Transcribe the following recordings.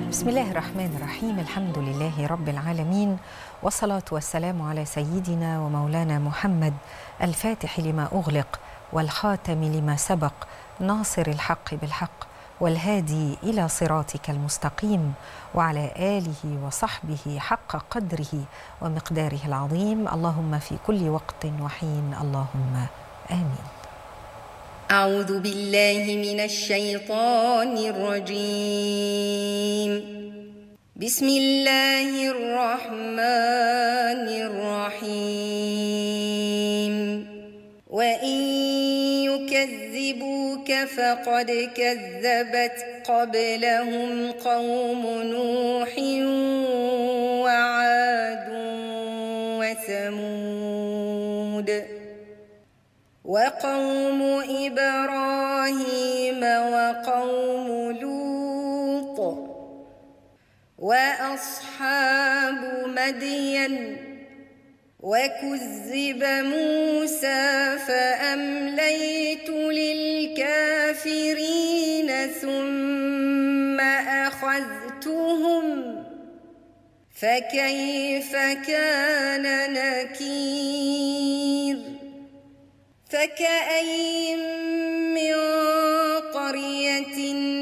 بسم الله الرحمن الرحيم الحمد لله رب العالمين والصلاة والسلام على سيدنا ومولانا محمد الفاتح لما أغلق والخاتم لما سبق ناصر الحق بالحق والهادي إلى صراطك المستقيم وعلى آله وصحبه حق قدره ومقداره العظيم اللهم في كل وقت وحين اللهم آمين أعوذ بالله من الشيطان الرجيم بسم الله الرحمن الرحيم وإن يكذبوك فقد كذبت قبلهم قوم نوح وعاد وثمود وقوم إبراهيم وقوم لوط وأصحاب مدين وكذب موسى فأمليت للكافرين ثم أخذتهم فكيف كان نكير فكأي من قرية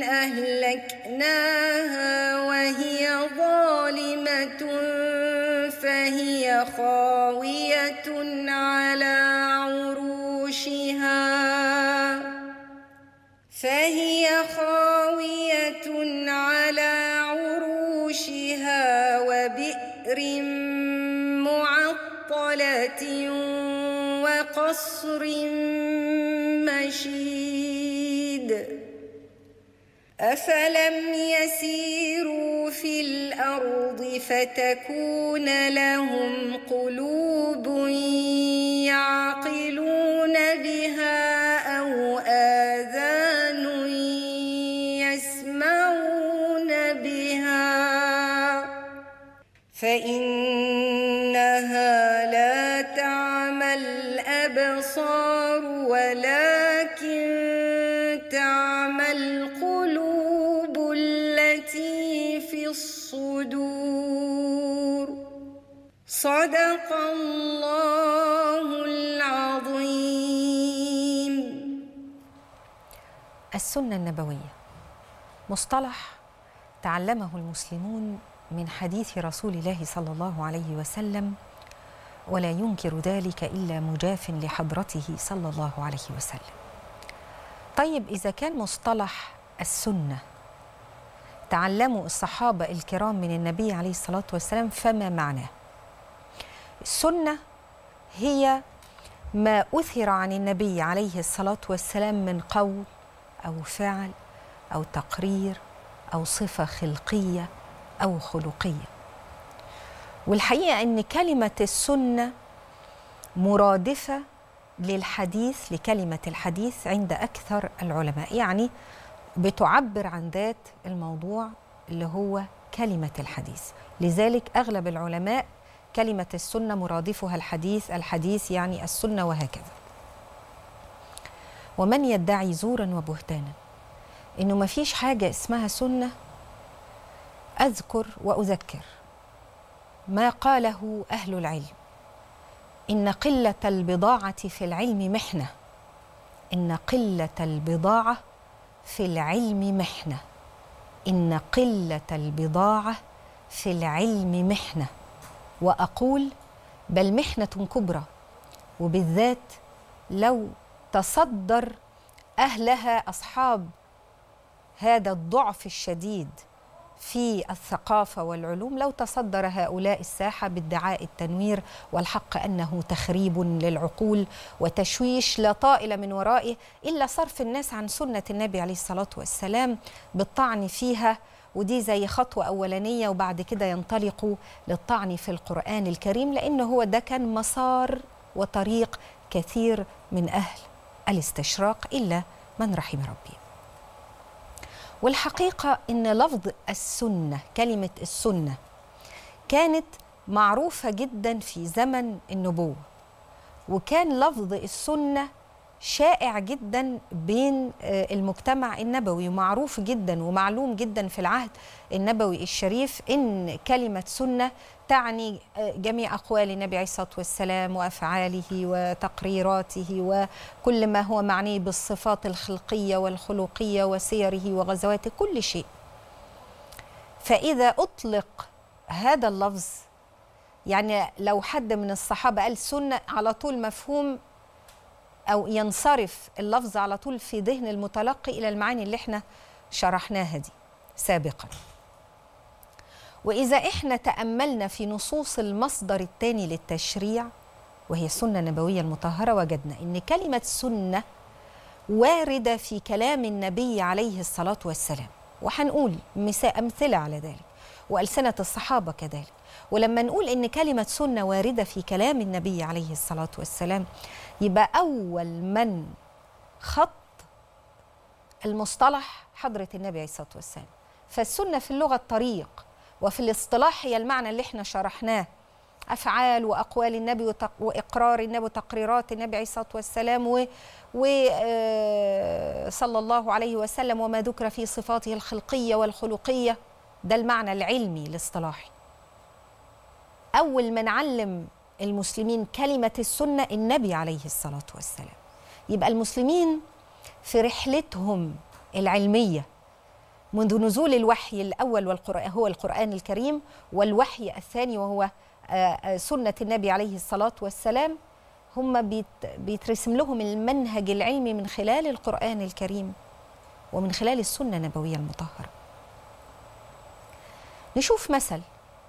أهلكناها وهي ظالمة فهي خاوية على عروشها فهي خاوية على عروشها وبئر معطلة وقصر مشيد أفلم يسيروا في الأرض فتكون لهم قلوب يعقلون بها أو آذان يسمعون بها فإنها لا تعمى الأبصار ولكن تعمى القلوب التي في الصدور صدق الله العظيم السنة النبوية مصطلح تعلمه المسلمون من حديث رسول الله صلى الله عليه وسلم ولا ينكر ذلك الا مجاف لحضرته صلى الله عليه وسلم. طيب اذا كان مصطلح السنه تعلموا الصحابه الكرام من النبي عليه الصلاه والسلام فما معناه؟ السنه هي ما اثر عن النبي عليه الصلاه والسلام من قول او فعل او تقرير او صفه خلقيه او خلقيه والحقيقه ان كلمه السنه مرادفه للحديث لكلمه الحديث عند اكثر العلماء يعني بتعبر عن ذات الموضوع اللي هو كلمه الحديث لذلك اغلب العلماء كلمه السنه مرادفها الحديث الحديث يعني السنه وهكذا ومن يدعي زورا وبهتانا انه ما فيش حاجه اسمها سنه اذكر واذكر ما قاله اهل العلم ان قله البضاعه في العلم محنه ان قله البضاعه في العلم محنه ان قله البضاعه في العلم محنه واقول بل محنه كبرى وبالذات لو تصدر اهلها اصحاب هذا الضعف الشديد في الثقافة والعلوم لو تصدر هؤلاء الساحة بادعاء التنوير والحق أنه تخريب للعقول وتشويش لا طائل من ورائه إلا صرف الناس عن سنة النبي عليه الصلاة والسلام بالطعن فيها ودي زي خطوة أولانية وبعد كده ينطلقوا للطعن في القرآن الكريم لأنه هو ده كان مسار وطريق كثير من أهل الاستشراق إلا من رحم ربي والحقيقة إن لفظ السنة كلمة السنة كانت معروفة جدا في زمن النبوة وكان لفظ السنة شائع جدا بين آه، المجتمع النبوي ومعروف جدا ومعلوم جدا في العهد النبوي الشريف ان كلمه سنه تعني آه، جميع اقوال النبي عليه الصلاه والسلام وافعاله وتقريراته وكل ما هو معني بالصفات الخلقيه والخلقيه وسيره وغزواته كل شيء فاذا اطلق هذا اللفظ يعني لو حد من الصحابه قال سنه على طول مفهوم او ينصرف اللفظ على طول في ذهن المتلقي الى المعاني اللي احنا شرحناها دي سابقا واذا احنا تاملنا في نصوص المصدر الثاني للتشريع وهي السنه النبويه المطهره وجدنا ان كلمه سنه وارده في كلام النبي عليه الصلاه والسلام وهنقول مثا- امثله على ذلك والسنه الصحابه كذلك ولما نقول ان كلمه سنه وارده في كلام النبي عليه الصلاه والسلام يبقى اول من خط المصطلح حضره النبي عليه الصلاه والسلام فالسنه في اللغه الطريق وفي الاصطلاح هي المعنى اللي احنا شرحناه افعال واقوال النبي وتق... واقرار النبي وتقريرات النبي عليه الصلاه والسلام و... و... آه، صلى الله عليه وسلم وما ذكر في صفاته الخلقيه والخلقيه ده المعنى العلمي الاصطلاحي اول من علم المسلمين كلمه السنه النبي عليه الصلاه والسلام يبقى المسلمين في رحلتهم العلميه منذ نزول الوحي الاول والقران هو القران الكريم والوحي الثاني وهو آه، آه، سنه النبي عليه الصلاه والسلام هم بيت بيترسم لهم المنهج العلمي من خلال القران الكريم ومن خلال السنه النبويه المطهره نشوف مثل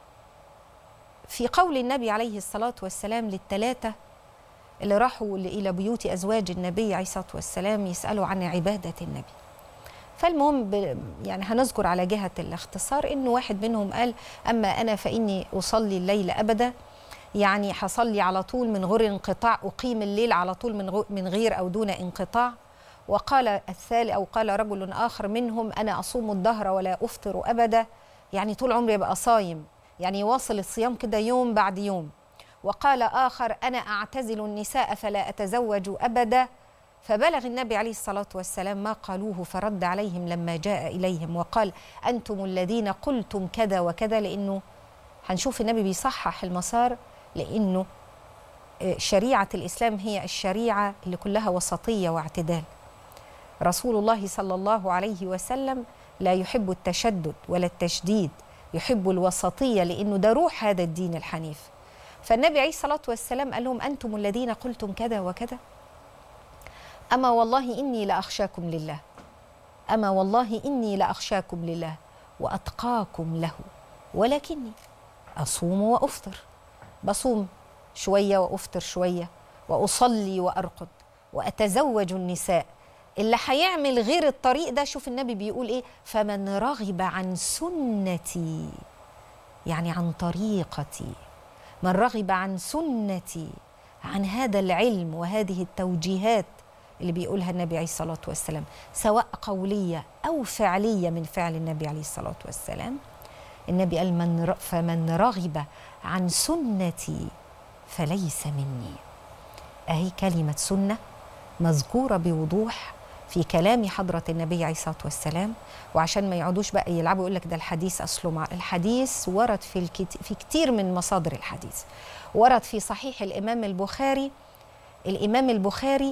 في قول النبي عليه الصلاه والسلام للثلاثه اللي راحوا الى بيوت ازواج النبي عليه الصلاه والسلام يسالوا عن عباده النبي فالمهم ب- يعني هنذكر على جهة الاختصار إن واحد منهم قال أما أنا فإني أصلي الليل أبدا يعني هصلي على طول من غير انقطاع أقيم الليل على طول من غو- من غير أو دون انقطاع وقال الثالث أو قال رجل آخر منهم أنا أصوم الدهر ولا أفطر أبدا يعني طول عمري أبقى صايم يعني يواصل الصيام كده يوم بعد يوم وقال آخر أنا أعتزل النساء فلا أتزوج أبدا فبلغ النبي عليه الصلاة والسلام ما قالوه فرد عليهم لما جاء إليهم وقال أنتم الذين قلتم كذا وكذا لأنه هنشوف النبي بيصحح المسار لأنه آه، شريعة الإسلام هي الشريعة اللي كلها وسطية واعتدال رسول الله صلى الله عليه وسلم لا يحب التشدد ولا التشديد يحب الوسطية لأنه ده روح هذا الدين الحنيف فالنبي عليه الصلاة والسلام قال لهم أنتم الذين قلتم كذا وكذا أما والله إني لأخشاكم لله أما والله إني لأخشاكم لله وأتقاكم له ولكني أصوم وأفطر بصوم شوية وأفطر شوية وأصلي وأرقد وأتزوج النساء اللي هيعمل غير الطريق ده شوف النبي بيقول إيه فمن رغب عن سنتي يعني عن طريقتي من رغب عن سنتي عن هذا العلم وهذه التوجيهات اللي بيقولها النبي عليه الصلاة والسلام سواء قولية أو فعلية من فعل النبي عليه الصلاة والسلام النبي قال من ر- فمن رغب عن سنتي فليس مني أهي كلمة سنة مذكورة بوضوح في كلام حضرة النبي عليه الصلاة والسلام وعشان ما يقعدوش بقى يلعبوا يقول لك ده الحديث أصله مع الحديث ورد في الكت... في كتير من مصادر الحديث ورد في صحيح الإمام البخاري الإمام البخاري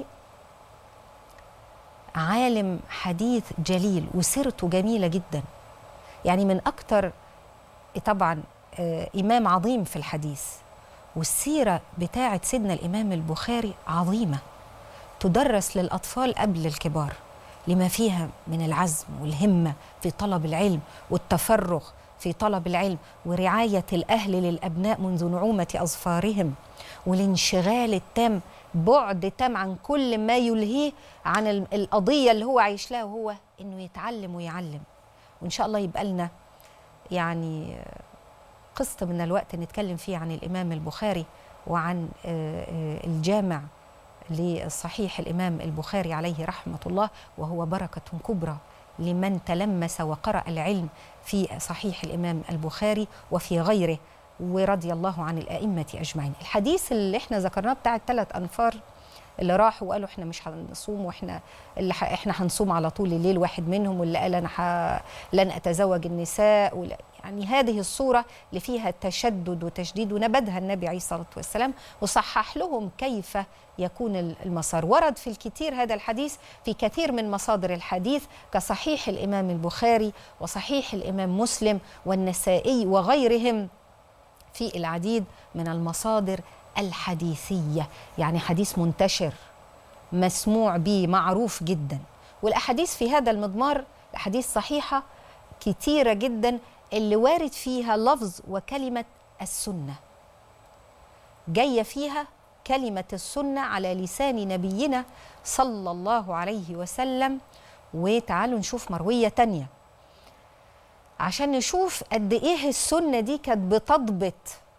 عالم حديث جليل وسيرته جميلة جدا يعني من أكتر طبعا آه، إمام عظيم في الحديث والسيرة بتاعة سيدنا الإمام البخاري عظيمة تدرس للأطفال قبل الكبار لما فيها من العزم والهمة في طلب العلم والتفرغ في طلب العلم ورعاية الأهل للأبناء منذ نعومة أظفارهم والانشغال التام بعد تام عن كل ما يلهيه عن ال- القضية اللي هو عايش لها وهو إنه يتعلم ويعلم وإن شاء الله يبقى لنا يعني قسط من الوقت نتكلم فيه عن الإمام البخاري وعن آه، آه، الجامع لصحيح الإمام البخاري عليه رحمة الله وهو بركة كبرى لمن تلمس وقرأ العلم في صحيح الإمام البخاري وفي غيره ورضي الله عن الأئمة أجمعين الحديث اللي احنا ذكرناه بتاع الثلاث أنفار اللي راحوا وقالوا احنا مش هنصوم واحنا اللي ح... احنا هنصوم على طول الليل واحد منهم واللي قال انا ح... لن اتزوج النساء ولا... يعني هذه الصوره اللي فيها تشدد وتشديد ونبذها النبي عليه الصلاه والسلام وصحح لهم كيف يكون المسار ورد في الكثير هذا الحديث في كثير من مصادر الحديث كصحيح الامام البخاري وصحيح الامام مسلم والنسائي وغيرهم في العديد من المصادر الحديثيه يعني حديث منتشر مسموع به معروف جدا والاحاديث في هذا المضمار احاديث صحيحه كتيره جدا اللي وارد فيها لفظ وكلمه السنه جايه فيها كلمه السنه على لسان نبينا صلى الله عليه وسلم وتعالوا نشوف مرويه تانيه عشان نشوف قد ايه السنه دي كانت بتضبط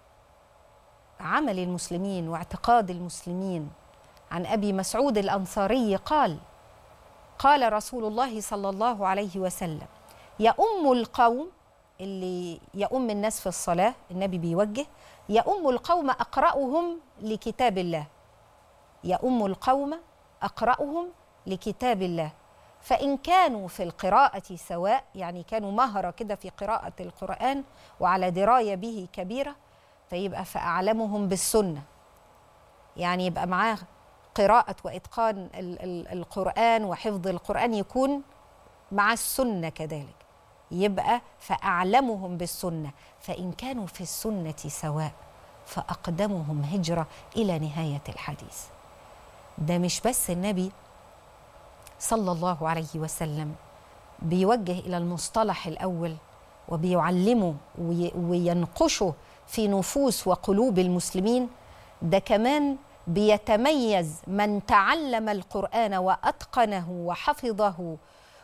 عمل المسلمين واعتقاد المسلمين عن ابي مسعود الانصاري قال قال رسول الله صلى الله عليه وسلم يؤم القوم اللي يؤم الناس في الصلاه النبي بيوجه يؤم القوم اقراهم لكتاب الله يؤم القوم اقراهم لكتاب الله فإن كانوا في القراءة سواء يعني كانوا مهرة كده في قراءة القرآن وعلى دراية به كبيرة فيبقى فأعلمهم بالسنة يعني يبقى معاه قراءة وإتقان ال- ال- القرآن وحفظ القرآن يكون مع السنة كذلك يبقى فأعلمهم بالسنة فإن كانوا في السنة سواء فأقدمهم هجرة إلى نهاية الحديث ده مش بس النبي صلى الله عليه وسلم بيوجه الى المصطلح الاول وبيعلمه وي- وينقشه في نفوس وقلوب المسلمين ده كمان بيتميز من تعلم القران واتقنه وحفظه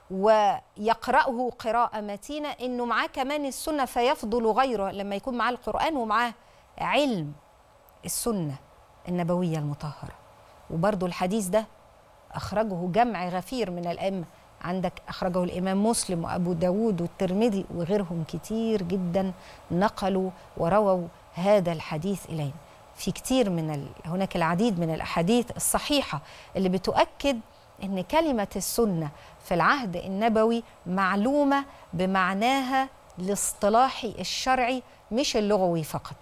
ويقراه قراءه متينه انه معاه كمان السنه فيفضل غيره لما يكون معاه القران ومعاه علم السنه النبويه المطهره وبرضه الحديث ده أخرجه جمع غفير من الأئمة عندك أخرجه الإمام مسلم وأبو داود والترمذي وغيرهم كتير جدا نقلوا ورووا هذا الحديث إلينا في كتير من ال... هناك العديد من الأحاديث الصحيحة اللي بتؤكد أن كلمة السنة في العهد النبوي معلومة بمعناها الاصطلاحي الشرعي مش اللغوي فقط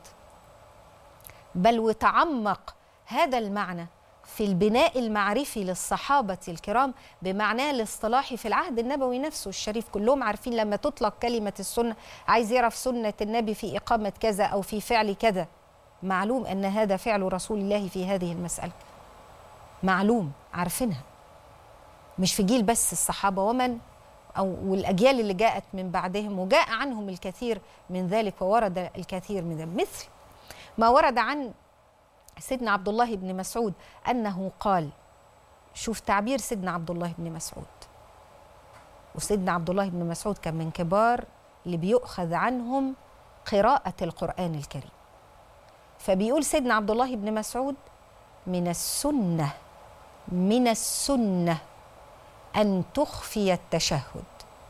بل وتعمق هذا المعنى في البناء المعرفي للصحابة الكرام بمعناه الاصطلاحي في العهد النبوي نفسه الشريف كلهم عارفين لما تطلق كلمة السنة عايز يعرف سنة النبي في إقامة كذا أو في فعل كذا معلوم أن هذا فعل رسول الله في هذه المسألة معلوم عارفينها مش في جيل بس الصحابة ومن أو والأجيال اللي جاءت من بعدهم وجاء عنهم الكثير من ذلك وورد الكثير من ذلك مثل ما ورد عن سيدنا عبد الله بن مسعود انه قال شوف تعبير سيدنا عبد الله بن مسعود وسيدنا عبد الله بن مسعود كان من كبار اللي بيؤخذ عنهم قراءة القرآن الكريم فبيقول سيدنا عبد الله بن مسعود من السنة من السنة أن تخفي التشهد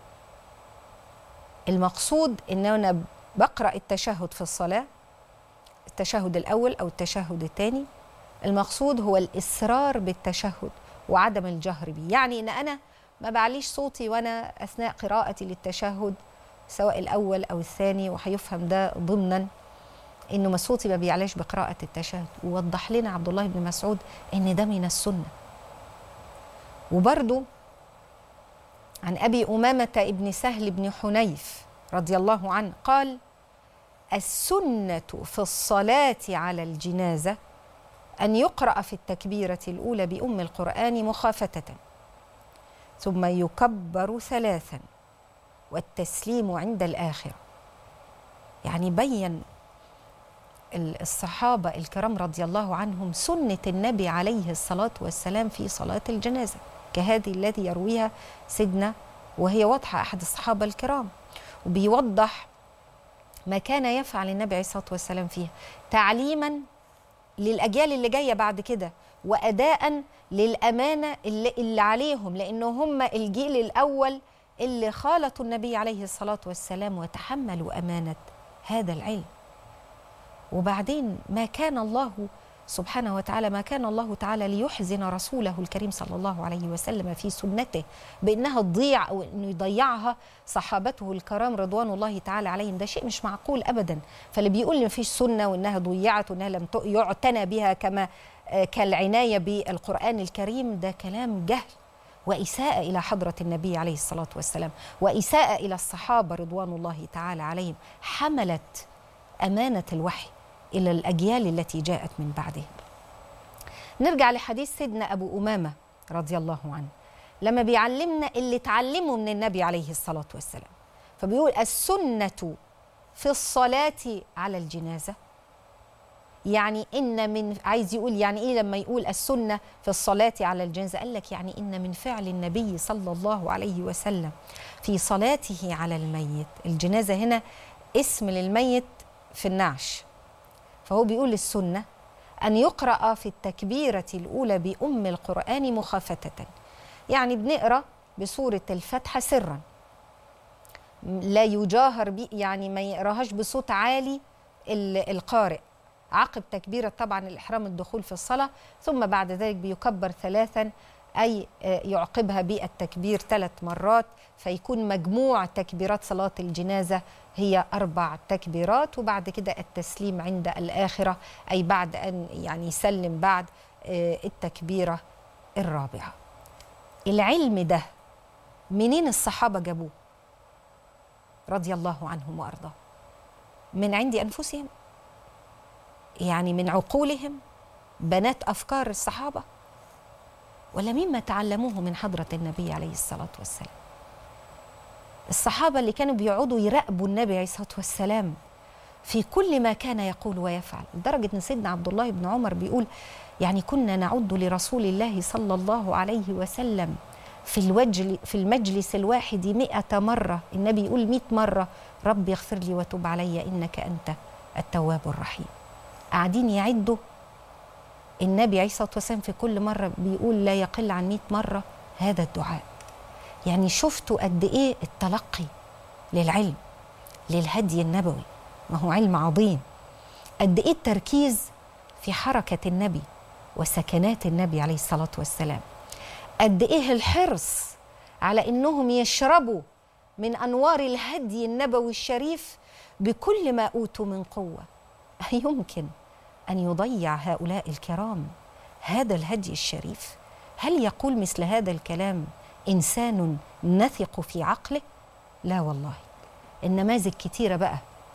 المقصود إن أنا بقرأ التشهد في الصلاة التشهد الأول أو التشهد الثاني المقصود هو الإصرار بالتشهد وعدم الجهر به يعني إن أنا ما بعليش صوتي وأنا أثناء قراءتي للتشهد سواء الأول أو الثاني وهيفهم ده ضمنا إنه ما صوتي ما بيعلاش بقراءة التشهد ووضح لنا عبد الله بن مسعود إن ده من السنة وبرضو عن أبي أمامة ابن سهل بن حنيف رضي الله عنه قال السنة في الصلاة على الجنازة أن يقرأ في التكبيرة الأولى بأم القرآن مخافة ثم يكبر ثلاثا والتسليم عند الآخرة يعني بين الصحابة الكرام رضي الله عنهم سنة النبي عليه الصلاة والسلام في صلاة الجنازة كهذه التي يرويها سيدنا وهي واضحة أحد الصحابة الكرام وبيوضح ما كان يفعل النبي عليه الصلاه والسلام فيها تعليما للاجيال اللي جايه بعد كده واداء للامانه اللي, اللي عليهم لانه هم الجيل الاول اللي خالطوا النبي عليه الصلاه والسلام وتحملوا امانه هذا العلم وبعدين ما كان الله سبحانه وتعالى ما كان الله تعالى ليحزن رسوله الكريم صلى الله عليه وسلم في سنته بانها تضيع او انه يضيعها صحابته الكرام رضوان الله تعالى عليهم ده شيء مش معقول ابدا فاللي بيقول ان مفيش سنه وانها ضيعت وانها لم ت- يعتنى بها كما آه، كالعنايه بالقران الكريم ده كلام جهل وإساءة إلى حضرة النبي عليه الصلاة والسلام وإساءة إلى الصحابة رضوان الله تعالى عليهم حملت أمانة الوحي إلى الأجيال التي جاءت من بعدهم نرجع لحديث سيدنا أبو أمامة رضي الله عنه لما بيعلمنا اللي اتعلمه من النبي عليه الصلاة والسلام فبيقول السنة في الصلاة على الجنازة يعني إن من عايز يقول يعني إيه لما يقول السنة في الصلاة على الجنازة قال لك يعني إن من فعل النبي صلى الله عليه وسلم في صلاته على الميت الجنازة هنا اسم للميت في النعش فهو بيقول السنة أن يقرأ في التكبيرة الأولى بأم القرآن مخافتة يعني بنقرأ بسورة الفاتحة سرا لا يجاهر بي يعني ما يقراهاش بصوت عالي ال- القارئ عقب تكبيرة طبعا الإحرام الدخول في الصلاة ثم بعد ذلك بيكبر ثلاثا أي آه، يعقبها بالتكبير ثلاث مرات فيكون مجموع تكبيرات صلاة الجنازة هي أربع تكبيرات وبعد كده التسليم عند الآخرة أي بعد أن يعني يسلم بعد آه، التكبيرة الرابعة العلم ده منين الصحابة جابوه رضي الله عنهم وأرضاهم من عند أنفسهم يعني من عقولهم بنات افكار الصحابه ولا مما تعلموه من حضره النبي عليه الصلاه والسلام الصحابه اللي كانوا بيقعدوا يراقبوا النبي عليه الصلاه والسلام في كل ما كان يقول ويفعل لدرجه ان سيدنا عبد الله بن عمر بيقول يعني كنا نعد لرسول الله صلى الله عليه وسلم في الوجل في المجلس الواحد مئة مرة النبي يقول مئة مرة رب اغفر لي وتب علي إنك أنت التواب الرحيم قاعدين يعدوا النبي عليه الصلاه والسلام في كل مره بيقول لا يقل عن 100 مره هذا الدعاء يعني شفتوا قد ايه التلقي للعلم للهدي النبوي ما هو علم عظيم قد ايه التركيز في حركه النبي وسكنات النبي عليه الصلاه والسلام قد ايه الحرص على انهم يشربوا من انوار الهدي النبوي الشريف بكل ما اوتوا من قوه أيمكن أن يضيع هؤلاء الكرام هذا الهدي الشريف؟ هل يقول مثل هذا الكلام إنسان نثق في عقله؟ لا والله النماذج كتيرة بقى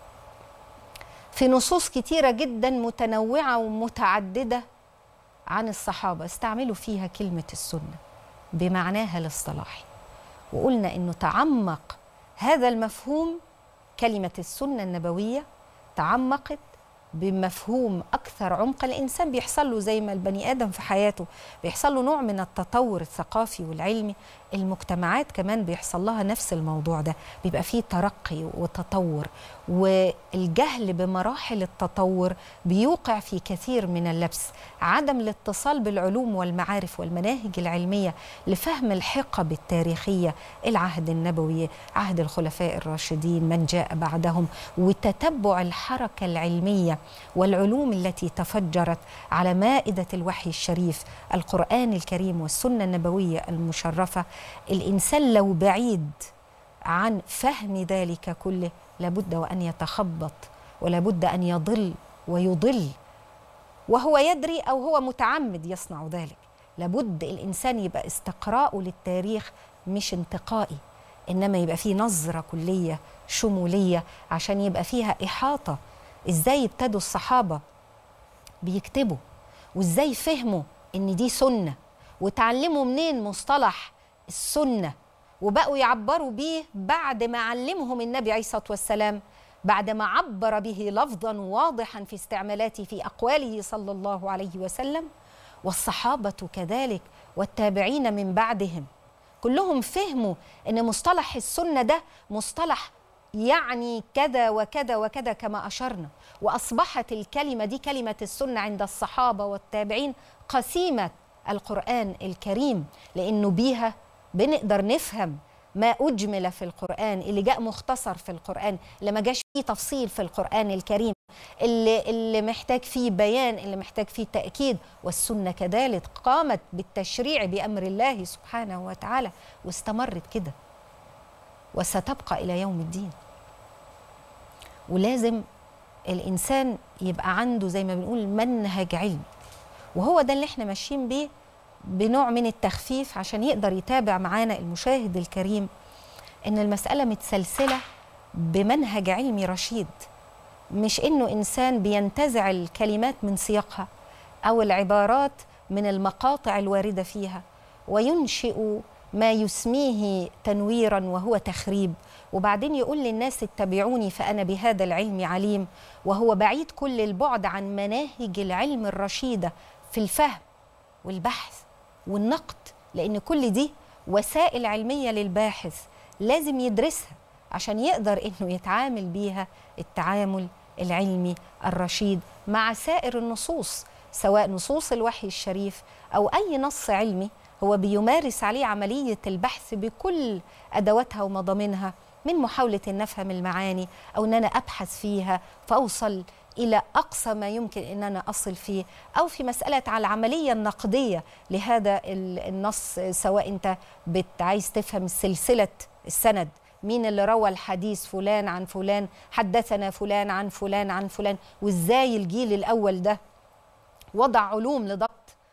في نصوص كتيرة جدا متنوعة ومتعددة عن الصحابة استعملوا فيها كلمة السنة بمعناها الاصطلاحي وقلنا انه تعمق هذا المفهوم كلمة السنة النبوية تعمقت بمفهوم أكثر عمقا الإنسان بيحصل له زي ما البني آدم في حياته بيحصل له نوع من التطور الثقافي والعلمي المجتمعات كمان بيحصل لها نفس الموضوع ده بيبقى فيه ترقي وتطور والجهل بمراحل التطور بيوقع في كثير من اللبس عدم الاتصال بالعلوم والمعارف والمناهج العلمية لفهم الحقب التاريخية العهد النبوي عهد الخلفاء الراشدين من جاء بعدهم وتتبع الحركة العلمية والعلوم التي تفجرت على مائدة الوحي الشريف القرآن الكريم والسنة النبوية المشرفة الإنسان لو بعيد عن فهم ذلك كله لابد وأن يتخبط ولابد أن يضل ويضل وهو يدري أو هو متعمد يصنع ذلك لابد الإنسان يبقى استقراءه للتاريخ مش انتقائي إنما يبقى فيه نظرة كلية شمولية عشان يبقى فيها إحاطة إزاي ابتدوا الصحابة بيكتبوا وإزاي فهموا إن دي سنة وتعلموا منين مصطلح السنة وبقوا يعبروا بيه بعد ما علمهم النبي عليه الصلاة والسلام بعد ما عبر به لفظا واضحا في استعمالاته في أقواله صلى الله عليه وسلم والصحابة كذلك والتابعين من بعدهم كلهم فهموا ان مصطلح السنه ده مصطلح يعني كذا وكذا وكذا كما اشرنا واصبحت الكلمه دي كلمه السنه عند الصحابه والتابعين قسيمه القران الكريم لانه بيها بنقدر نفهم ما أجمل في القرآن اللي جاء مختصر في القرآن اللي ما جاش فيه تفصيل في القرآن الكريم اللي, اللي محتاج فيه بيان اللي محتاج فيه تأكيد والسنة كذلك قامت بالتشريع بأمر الله سبحانه وتعالى واستمرت كده وستبقى إلى يوم الدين ولازم الإنسان يبقى عنده زي ما بنقول منهج علم وهو ده اللي احنا ماشيين بيه بنوع من التخفيف عشان يقدر يتابع معانا المشاهد الكريم ان المسألة متسلسلة بمنهج علمي رشيد مش انه انسان بينتزع الكلمات من سياقها او العبارات من المقاطع الوارده فيها وينشئ ما يسميه تنويرا وهو تخريب وبعدين يقول للناس اتبعوني فانا بهذا العلم عليم وهو بعيد كل البعد عن مناهج العلم الرشيده في الفهم والبحث والنقد لان كل دي وسائل علميه للباحث لازم يدرسها عشان يقدر انه يتعامل بيها التعامل العلمي الرشيد مع سائر النصوص سواء نصوص الوحي الشريف او اي نص علمي هو بيمارس عليه عمليه البحث بكل ادواتها ومضامينها من محاوله ان نفهم المعاني او ان انا ابحث فيها فاوصل الى اقصى ما يمكن ان انا اصل فيه او في مساله على العمليه النقديه لهذا النص سواء انت بت عايز تفهم سلسله السند مين اللي روى الحديث فلان عن فلان حدثنا فلان عن فلان عن فلان وازاي الجيل الاول ده وضع علوم لضبط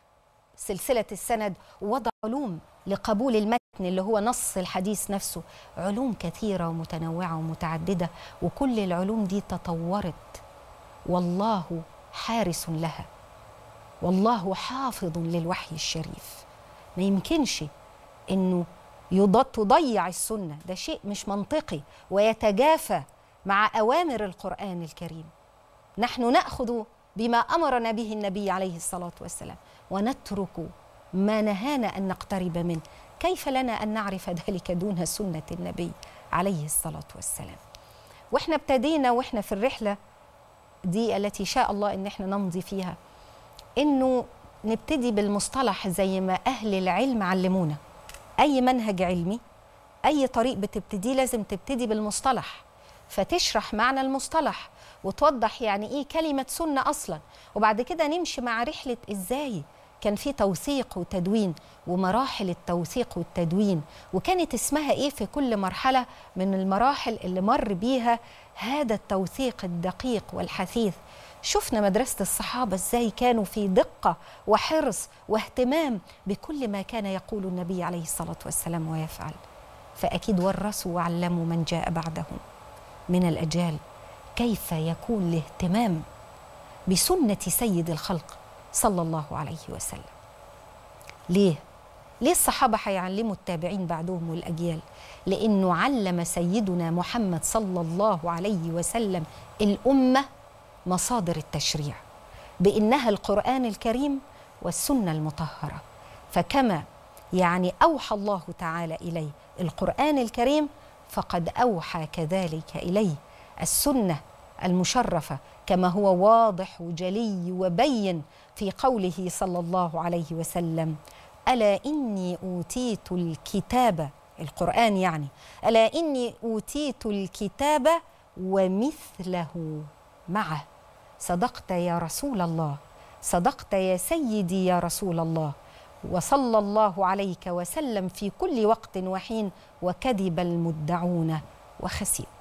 سلسله السند ووضع علوم لقبول المتن اللي هو نص الحديث نفسه علوم كثيره ومتنوعه ومتعدده وكل العلوم دي تطورت والله حارس لها والله حافظ للوحي الشريف ما يمكنش انه تضيع السنه ده شيء مش منطقي ويتجافى مع اوامر القران الكريم نحن ناخذ بما امرنا به النبي عليه الصلاه والسلام ونترك ما نهانا ان نقترب منه كيف لنا ان نعرف ذلك دون سنه النبي عليه الصلاه والسلام واحنا ابتدينا واحنا في الرحله دي التي شاء الله ان احنا نمضي فيها انه نبتدي بالمصطلح زي ما اهل العلم علمونا اي منهج علمي اي طريق بتبتديه لازم تبتدي بالمصطلح فتشرح معنى المصطلح وتوضح يعني ايه كلمه سنه اصلا وبعد كده نمشي مع رحله ازاي كان في توثيق وتدوين ومراحل التوثيق والتدوين وكانت اسمها ايه في كل مرحله من المراحل اللي مر بيها هذا التوثيق الدقيق والحثيث شفنا مدرسة الصحابة ازاي كانوا في دقة وحرص واهتمام بكل ما كان يقول النبي عليه الصلاة والسلام ويفعل فأكيد ورثوا وعلموا من جاء بعدهم من الأجيال كيف يكون الاهتمام بسنة سيد الخلق صلى الله عليه وسلم ليه؟ ليه الصحابة هيعلموا التابعين بعدهم والأجيال؟ لأنه علم سيدنا محمد صلى الله عليه وسلم الأمة مصادر التشريع بانها القران الكريم والسنه المطهره فكما يعني اوحى الله تعالى اليه القران الكريم فقد اوحى كذلك اليه السنه المشرفه كما هو واضح وجلي وبين في قوله صلى الله عليه وسلم الا اني اوتيت الكتاب القران يعني الا اني اوتيت الكتاب ومثله معه صدقت يا رسول الله صدقت يا سيدي يا رسول الله وصلى الله عليك وسلم في كل وقت وحين وكذب المدعون وخسئوا